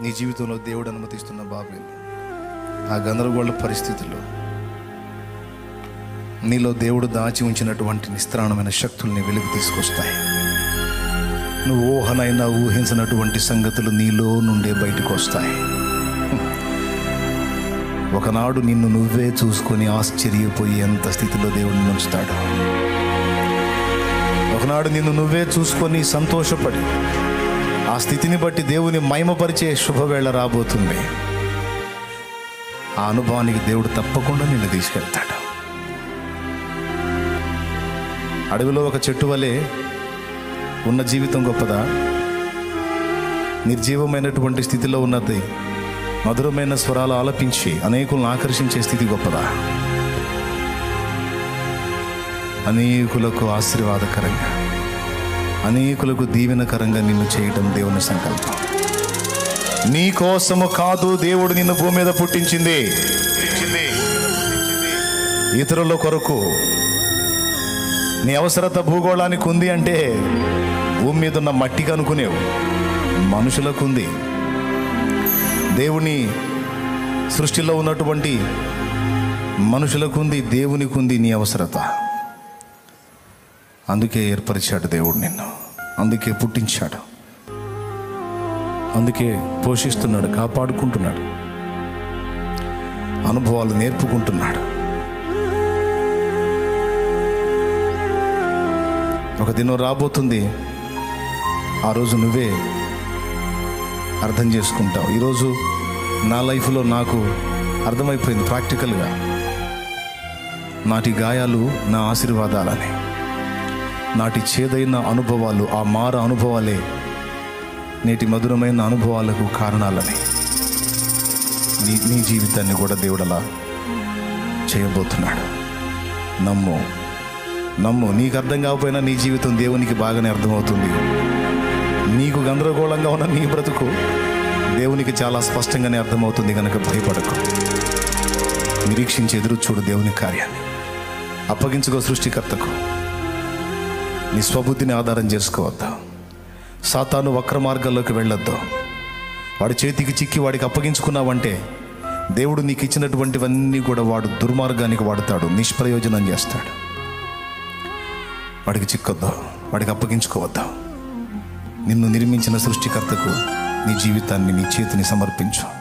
నీ జీవితంలో దేవుడు అనుమతిస్తున్న బాబేలు ఆ గందరగోళ పరిస్థితుల్లో నీలో దేవుడు దాచి ఉంచినటువంటి నిస్త్రాణమైన శక్తుల్ని వెలుగు తీసుకొస్తాయి నువ్వు ఊహనైనా ఊహించినటువంటి సంగతులు నీలో నుండే బయటకు వస్తాయి ఒకనాడు నిన్ను నువ్వే చూసుకొని ఆశ్చర్యపోయేంత స్థితిలో దేవుడిని ఉంచుతాడు ఒకనాడు నిన్ను నువ్వే చూసుకొని సంతోషపడి ఆ స్థితిని బట్టి దేవుని మహిమపరిచే శుభవేళ రాబోతుంది ఆ అనుభవానికి దేవుడు తప్పకుండా నిన్ను తీసుకెళ్తాడు అడవిలో ఒక చెట్టు వలె ఉన్న జీవితం గొప్పదా నిర్జీవమైనటువంటి స్థితిలో ఉన్నది మధురమైన స్వరాలు ఆలపించి అనేకులను ఆకర్షించే స్థితి గొప్పదా అనేకులకు ఆశీర్వాదకరంగా అనేకులకు దీవెనకరంగా నిన్ను చేయటం దేవుని సంకల్పం నీ కోసము కాదు దేవుడు నిన్ను భూమి మీద పుట్టించింది ఇతరుల కొరకు నీ అవసరత భూగోళానికి ఉంది అంటే భూమి మీద ఉన్న మట్టికి అనుకునేవు మనుషులకు ఉంది దేవుని సృష్టిలో ఉన్నటువంటి మనుషులకు ఉంది దేవునికి ఉంది నీ అవసరత అందుకే ఏర్పరిచాడు దేవుడు నిన్ను అందుకే పుట్టించాడు అందుకే పోషిస్తున్నాడు కాపాడుకుంటున్నాడు అనుభవాలు నేర్పుకుంటున్నాడు ఒక దినం రాబోతుంది ఆ రోజు నువ్వే అర్థం చేసుకుంటావు ఈరోజు నా లైఫ్లో నాకు అర్థమైపోయింది ప్రాక్టికల్గా నాటి గాయాలు నా ఆశీర్వాదాలని నాటి చేదైన అనుభవాలు ఆ మార అనుభవాలే నేటి మధురమైన అనుభవాలకు కారణాలని నీ నీ జీవితాన్ని కూడా దేవుడలా చేయబోతున్నాడు నమ్ము నమ్ము నీకు అర్థం కాకపోయినా నీ జీవితం దేవునికి బాగానే అర్థమవుతుంది నీకు గందరగోళంగా ఉన్న నీ బ్రతుకు దేవునికి చాలా స్పష్టంగానే అర్థమవుతుంది కనుక భయపడకు నిరీక్షించి ఎదురు చూడు దేవుని కార్యాన్ని అప్పగించుకో సృష్టికర్తకు నీ స్వబుద్ధిని ఆధారం చేసుకోవద్దు సాతాను వక్ర మార్గాల్లోకి వెళ్ళొద్దు వాడి చేతికి చిక్కి వాడికి అప్పగించుకున్నావంటే దేవుడు నీకు ఇచ్చినటువంటివన్నీ కూడా వాడు దుర్మార్గానికి వాడతాడు నిష్ప్రయోజనం చేస్తాడు వాడికి చిక్కొద్దు వాడికి అప్పగించుకోవద్దు నిన్ను నిర్మించిన సృష్టికర్తకు నీ జీవితాన్ని నీ చేతిని సమర్పించు